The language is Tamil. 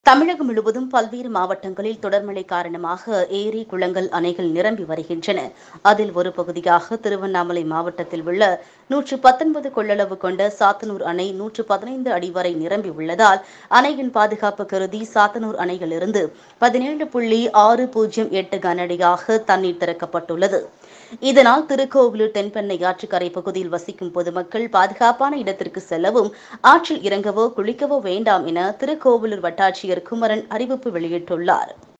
தமிழகம் முழுவதும் பல்வேறு மாவட்டங்களில் தொடர்மழை காரணமாக ஏரி குளங்கள் அணைகள் நிரம்பி வருகின்றன அதில் ஒரு பகுதியாக திருவண்ணாமலை மாவட்டத்தில் உள்ள நூற்று பத்தொன்பது கொள்ளளவு கொண்ட சாத்தனூர் அணை நூற்று பதினைந்து அடி வரை நிரம்பி உள்ளதால் அணையின் பாதுகாப்பு கருதி சாத்தனூர் அணையிலிருந்து பதினேழு புள்ளி ஆறு பூஜ்ஜியம் எட்டு கனஅடியாக தண்ணீர் திறக்கப்பட்டுள்ளது இதனால் திருக்கோவிலூர் தென்பெண்ணை ஆற்றுக்கரை பகுதியில் வசிக்கும் பொதுமக்கள் பாதுகாப்பான இடத்திற்கு செல்லவும் ஆற்றில் இறங்கவோ குளிக்கவோ வேண்டாம் என திருக்கோவிலூர் வட்டாட்சியர் குமரன் அறிவிப்பு வெளியிட்டுள்ளார்